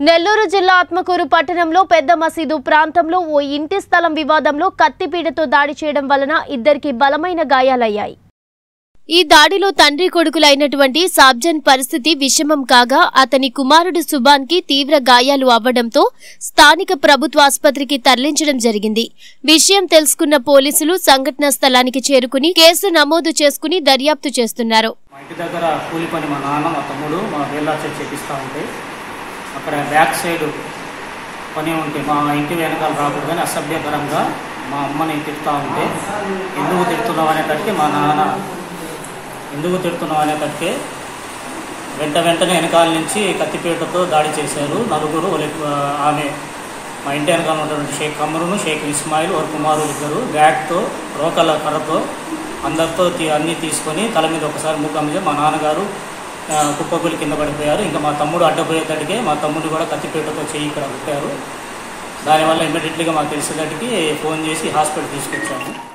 నెల్లూరు జిల్లా ఆత్మకూరు పట్టణంలో పెద్ద మసీదు ప్రాంతంలో ఓ ఇంటి స్థలం వివాదంలో కత్తిపీటతో దాడి చేయడం వలన ఇద్దరికి బలమైన గాయాలయ్యాయి ఈ దాడిలో తండ్రి కొడుకులైనటువంటి సాబ్జన్ పరిస్థితి విషమం కాగా అతని కుమారుడు సుబాన్ కి తీవ్ర గాయాలు అవ్వడంతో స్థానిక ప్రభుత్వ ఆసుపత్రికి తరలించడం జరిగింది విషయం తెలుసుకున్న పోలీసులు సంఘటనా స్థలానికి చేరుకుని కేసు నమోదు చేసుకుని దర్యాప్తు చేస్తున్నారు మా ఇంటి దగ్గర కూలి పని మా నాన్న మా తమ్ముడు మా వేళ్ళాచే చేపిస్తూ ఉంటే అక్కడ బ్యాక్ సైడ్ పని ఉంటే మా ఇంటి వెనకాల రాకూడదని అసభ్యకరంగా మా అమ్మని తిడుతూ ఉంటే ఎందుకు తిడుతున్నావు అనేటట్టుకి మా నాన్న ఎందుకు తిడుతున్నావు అనేటట్టుకే వెంట వెంటనే వెనకాల నుంచి కత్తిపీటతో దాడి చేశారు నలుగురు వాళ్ళ- ఆమె మా ఇంటి వెనకాల ఉన్నటువంటి షేక్ కమరును షేక్ ఇస్మాయిల్ వారి కుమారులు ఇద్దరు బ్యాట్తో రోకల కర్రతో అందరితో తీ అన్నీ తీసుకొని తల మీద ఒకసారి ముఖం మీద మా నాన్నగారు ఆ, కుప్పకూలి కింద పడిపోయారు ఇంకా మా తమ్ముడు అడ్డపోయేటట్టుకే మా తమ్ముడు కూడా కత్తిపీటతో చెయ్యి ఇక్కడ కుట్టారు దానివల్ల ఇమ్మీడియట్లీగా మాకు తెలిసేటట్టుకి ఫోన్ చేసి హాస్పిటల్ తీసుకొచ్చాము